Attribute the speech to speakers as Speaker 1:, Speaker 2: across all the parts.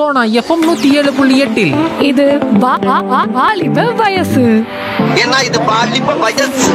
Speaker 1: Sona FM நூத்தி ஏழு புள்ளி எட்டில்
Speaker 2: இது வா- வா- வா- வாலிப வயசு
Speaker 3: ஏன்னா இது பாலிப்ப வயசு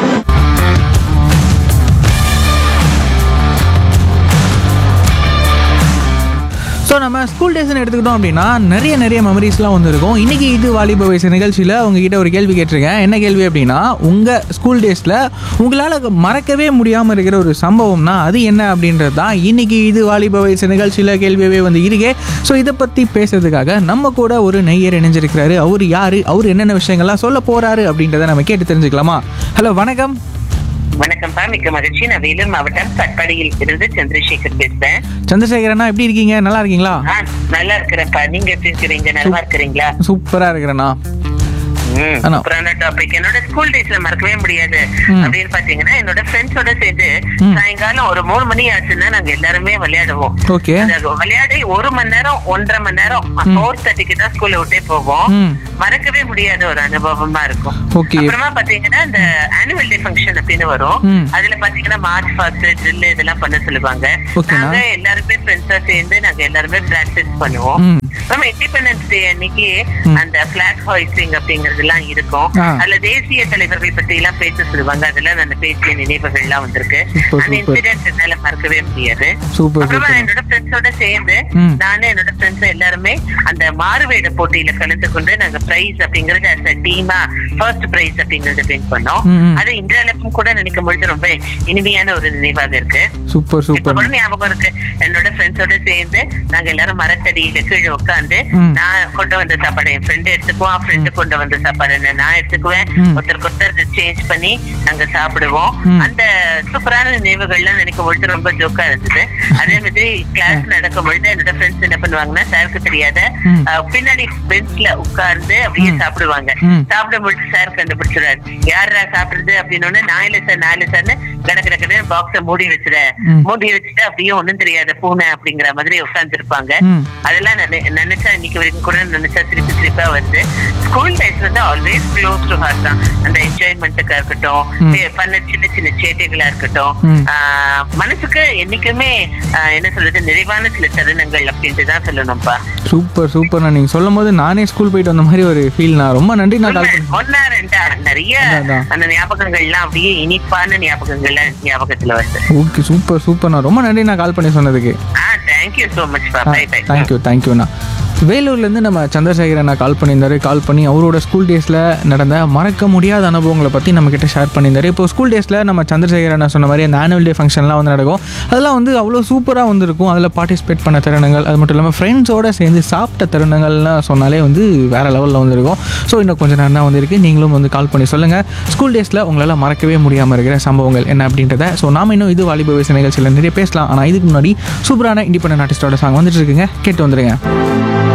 Speaker 4: ஸோ நம்ம ஸ்கூல் டேஸ்னு எடுத்துக்கிட்டோம் அப்படின்னா நிறைய நிறைய மெமரிஸ்லாம் வந்து இருக்கும் இன்றைக்கி இது வாலிப வயசு நிகழ்ச்சியில் உங்ககிட்ட ஒரு கேள்வி கேட்டிருக்கேன் என்ன கேள்வி அப்படின்னா உங்கள் ஸ்கூல் டேஸில் உங்களால் மறக்கவே முடியாமல் இருக்கிற ஒரு சம்பவம்னா அது என்ன அப்படின்றது தான் இன்றைக்கி இது வாலிப வயசு நிகழ்ச்சியில் கேள்வியவே வந்து இருக்கே ஸோ இதை பற்றி பேசுறதுக்காக நம்ம கூட ஒரு நெய்யர் இணைஞ்சிருக்கிறாரு அவர் யார் அவர் என்னென்ன விஷயங்கள்லாம் சொல்ல போகிறாரு அப்படின்றத நம்ம கேட்டு தெரிஞ்சுக்கலாமா ஹலோ வணக்கம்
Speaker 5: வணக்கம் பா மிக்க மகிழ்ச்சி நான் வேலூர் மாவட்டம் கட்பாடியில் இருந்து சந்திரசேகர் பேசுறேன்
Speaker 4: சந்திரசேகரண்ணா எப்படி இருக்கீங்க நல்லா இருக்கீங்களா
Speaker 5: ஆ, நல்லா இருக்கிறேன்ப்பா நீங்க எப்படி இருக்கிறீங்க நல்லா இருக்கிறீங்களா
Speaker 4: சூப்பராக இருக்கிறேண்ணா
Speaker 5: ம்,
Speaker 4: ஆனா.
Speaker 5: சூப்பரான டாபிக் என்னோட ஸ்கூல் டேஸ்ல மறக்கவே முடியாது
Speaker 4: ம்.
Speaker 5: அப்படின்னு பாத்தீங்கன்னா என்னோட ஃப்ரெண்ட்ஸோட சேர்ந்து
Speaker 4: ம்.
Speaker 5: சாயங்காலம் ஒரு மூணு மணி ஆச்சுன்னா நாங்க எல்லாருமே விளையாடுவோம்
Speaker 4: ஓகே
Speaker 5: அந்த விளையாடி ஒரு மணி நேரம் ஒன்றரை மணி நேரம் ஃபோர் தேர்ட்டிக்கு தான் ஸ்கூல்ல விட்டே போவோம்
Speaker 4: ம்
Speaker 5: மறக்கவே முடியாத ஒரு அனுபவமா இருக்கும்
Speaker 4: ஓகே
Speaker 5: அப்புறமா பாத்தீங்கன்னா இந்த ஆனுவல் டே ஃபங்க்ஷன் அப்படின்னு வரும்
Speaker 4: ம்.
Speaker 5: அதுல பாத்தீங்கன்னா மார்ச் ஃபாஸ்ட் ட்ரில் இதெல்லாம் பண்ண சொல்லுவாங்க
Speaker 4: ஓகேண்ணா.
Speaker 5: நாங்க எல்லாருமே ஃப்ரெண்ட்ஸா சேர்ந்து நாங்க எல்லாருமே பிராக்டிஸ் பண்ணுவோம்
Speaker 4: ம்
Speaker 5: நம்ம இண்டிபெண்டன்ஸ் டே அன்னைக்கு
Speaker 4: ம்.
Speaker 5: அந்த பிளாக் ஹாய்ஸ்டிங் அப்படிங்கறதெல்லாம் இருக்கும்
Speaker 4: ஆ.
Speaker 5: அதுல தேசிய தலைவர்கள் பத்தி எல்லாம் பேச சொல்லுவாங்க அதெல்லாம் அந்த பேசிய நினைவுகள் எல்லாம் வந்திருக்கு
Speaker 4: சூப்பர்,
Speaker 5: அந்த
Speaker 4: சூப்பர்.
Speaker 5: இன்சிடென்ட் என்னால மறக்கவே முடியாது
Speaker 4: சூப்பர்
Speaker 5: அப்புறமா
Speaker 4: சூப்பர்
Speaker 5: என்னோட ஃப்ரெண்ட்ஸோட சேர்ந்து
Speaker 4: ம்.
Speaker 5: நானு என்னோட ஃப்ரெண்ட்ஸ் எல்லாருமே அந்த மாறுவேட போட்டியில கலந்து கொண்டு நாங்க பிரைஸ் அப்படிங்கறது as a டீமா ஃபர்ஸ்ட் பிரைஸ் அப்படிங்கறத வின் பண்ணோம்
Speaker 4: ம், ம்.
Speaker 5: அது இன்றளப்பும் கூட நினைக்கும் பொழுது ரொம்ப இனிமையான ஒரு நினைவாக இருக்கு
Speaker 4: சூப்பர்
Speaker 5: இப்ப
Speaker 4: சூப்பர்
Speaker 5: கூட ஞாபகம் இருக்கு என்னோட ஃப்ரெண்ட்ஸோட சேர்ந்து நாங்க எல்லாரும் மரத்தடியில கீழே உட்காந்து
Speaker 4: ம்.
Speaker 5: நான் கொண்டு வந்த சாப்பாடு என் ஃப்ரெண்டு எடுத்துக்குவான் ஃப்ரெண்டு கொண்டு வந்த சாப்பாடு என்ன நான் எடுத்துக்குவேன்
Speaker 4: ம்.
Speaker 5: ஒருத்தருக்கு ஒருத்தர் சேஞ்ச் பண்ணி நாங்க சாப்பிடுவோம்
Speaker 4: ம்.
Speaker 5: அந்த சூப்பரான நினைவுகள்லாம் நினைக்கும் பொழுது ரொம்ப ஜோக்கா இருந்தது அதே மாதிரி கிளாஸ் நடக்கும் பொழுது என்னோட ஃப்ரெண்ட்ஸ் என்ன பண்ணுவாங்கன்னா சாருக்கு தெரியாத
Speaker 4: ம்.
Speaker 5: அஹ், பின்னாடி பெஞ்ச்ல உட்கார்ந்து அப்படியே
Speaker 4: ம்.
Speaker 5: சாப்பிடுவாங்க
Speaker 4: ம்.
Speaker 5: சாப்பிடும் பொழுது சார் கண்டுபிடிச்சிடாரு யாரா சாப்பிடுறது அப்படின்னு நான் இல்ல சார் நாலு சார்னு கடை கடை பாக்ஸ மூடி வச்சிட
Speaker 4: ம்.
Speaker 5: மூடி வச்சுட்டு அப்படியே ஒண்ணும் தெரியாத பூனை அப்படிங்கிற மாதிரி உட்கார்ந்துருப்பாங்க
Speaker 4: ம்.
Speaker 5: அதெல்லாம் நினை- நினைச்சா இன்னைக்கு வரைக்கும் கூட நினைச்சா திருப்பி திருப்பா வருது ஸ்கூல் லைஃப் வந்து ஆல்வேஸ் க்ளோஸ் டு ஹார்ட் தான் அந்த என்ஜாய்மெண்ட்டுக்கா இருக்கட்டும்
Speaker 4: ம்.
Speaker 5: பே- பண்ண சின்ன சின்ன சேட்டைகளா இருக்கட்டும்
Speaker 4: ம்.
Speaker 5: ஆஹ், மனசுக்கு என்னைக்குமே ஆஹ், என்ன சொல்றது நிறைவான சில தருணங்கள் அப்படின்ட்டு தான் சொல்லணும்ப்பா
Speaker 4: சூப்பர் சூப்பர் நீங்கள் சொல்லும் போது நானே ஸ்கூல் போயிட்டு வந்த மாதிரி ஒரு ஃபீல் நான் ரொம்ப நன்றி நான் கால் பண்ணேன்
Speaker 5: ஒன்னா ரெண்டா நிறைய
Speaker 4: அதான், அதான்.
Speaker 5: அந்த ஞாபகங்கள்லாம் அப்படியே இனிப்பான ஞாபகங்கள்லாம் ஞாபகத்துல வருது
Speaker 4: ஓகே சூப்பர் சூப்பர் நான் ரொம்ப நன்றி நான் கால் பண்ணி சொன்னதுக்கு
Speaker 5: ஆ தேங்க்யூ சோ மச் பா பை பை
Speaker 4: தேங்க்யூ தேங்க்யூண்ணா வேலூர்லேருந்து நம்ம சந்திரசேகர் அண்ணா கால் பண்ணியிருந்தாரு கால் பண்ணி அவரோட ஸ்கூல் டேஸில் நடந்த மறக்க முடியாத அனுபவங்களை பற்றி நம்மக்கிட்ட ஷேர் பண்ணியிருந்தாரு இப்போ ஸ்கூல் டேஸில் நம்ம சந்திரசேகர் அண்ணா சொன்ன மாதிரி அந்த ஆனுவல் டே ஃபங்க்ஷன்லாம் வந்து நடக்கும் அதெல்லாம் வந்து அவ்வளோ சூப்பராக வந்திருக்கும் அதில் பார்ட்டிசிபேட் பண்ண தருணங்கள் அது மட்டும் இல்லாமல் ஃப்ரெண்ட்ஸோடு சேர்ந்து சாப்பிட்ட தருணங்கள்லாம் சொன்னாலே வந்து வேறு லெவலில் வந்திருக்கும் ஸோ இன்னும் கொஞ்சம் நேரம் தான் வந்திருக்கு நீங்களும் வந்து கால் பண்ணி சொல்லுங்கள் ஸ்கூல் டேஸில் உங்களால் மறக்கவே முடியாமல் இருக்கிற சம்பவங்கள் என்ன அப்படின்றத ஸோ நாம இன்னும் இது வாலிப வயசு நிகழ்ச்சியில் நிறைய பேசலாம் ஆனால் இதுக்கு முன்னாடி சூப்பரான இண்டிபெண்டன்ட் ஆர்டிஸ்டோட சாங் வந்துட்டு இருக்குங்க கேட்டு வந்துருங்க